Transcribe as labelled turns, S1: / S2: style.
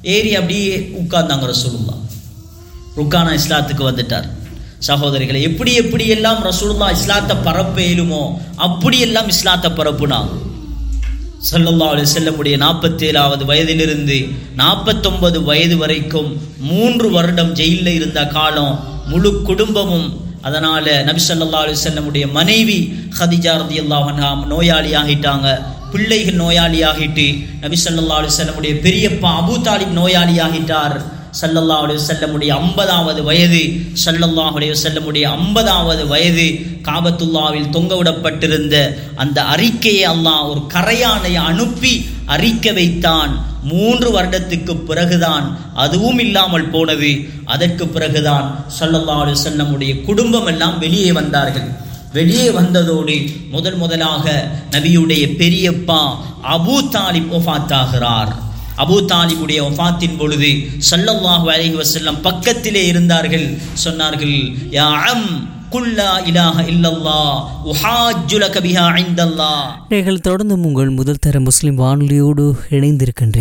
S1: ஏறி அப்படியே உட்கார்ந்தாங்க ரசூலுல்லா ருக்கானா இஸ்லாத்துக்கு வந்துட்டார் சகோதரிகளை எப்படி எப்படி எல்லாம் ரசூலுல்லா இஸ்லாத்தை பரப்ப இயலுமோ அப்படியெல்லாம் இஸ்லாத்தை பரப்புனாங்க சல்லல்லா அலி செல்லமுடைய நாற்பத்தேழாவது வயதிலிருந்து நாற்பத்தொன்பது வயது வரைக்கும் மூன்று வருடம் ஜெயிலில் இருந்த காலம் முழு குடும்பமும் அதனால நபி ஸல்லல்லாஹு அலைஹி வஸல்லமுடைய மனைவி ஹதிஜா ரதியல்லாஹு அன்ஹா நோயாளி ஆகிட்டாங்க பிள்ளைகள் நோயாளி ஆகிட்டு நபி ஸல்லல்லாஹு அலைஹி வஸல்லமுடைய பெரியப்பா அபூ தாலிப் நோயாளி ஆகிட்டார் ஸல்லல்லாஹு அலைஹி வஸல்லமுடைய ஐம்பதாவது வயது ஸல்லல்லாஹு அலைஹி வஸல்லமுடைய ஐம்பதாவது வயது காபத்துல்லாவில் தொங்கவிடப்பட்டிருந்த அந்த அறிக்கையை அல்லாஹ் ஒரு கரையானை அனுப்பி அறிக்க வைத்தான் மூன்று வருடத்துக்கு பிறகுதான் அதுவும் இல்லாமல் போனது அதற்கு பிறகுதான் ஸல்லல்லாஹு அலைஹி வஸல்லமுடைய குடும்பம் எல்லாம் வெளியே வந்தார்கள் வெளியே வந்ததோடு முதல் முதலாக நபியுடைய பெரியப்பா அபூ தாலிப் ஒஃபாத்தாகிறார் அபூ தாலிபுடைய ஒஃபாத்தின் பொழுது ஸல்லல்லாஹு அலைஹி வஸல்லம் பக்கத்திலே இருந்தார்கள் சொன்னார்கள் யா அம் குல்லா இலாஹ இல்லல்லாஹ் உஹாஜ்ஜு லக பிஹா இந்தல்லாஹ்
S2: நீங்கள் தொடர்ந்து உங்கள் முதல் தர முஸ்லிம் வானொலியோடு இணைந்திருக்கின்றீர்கள்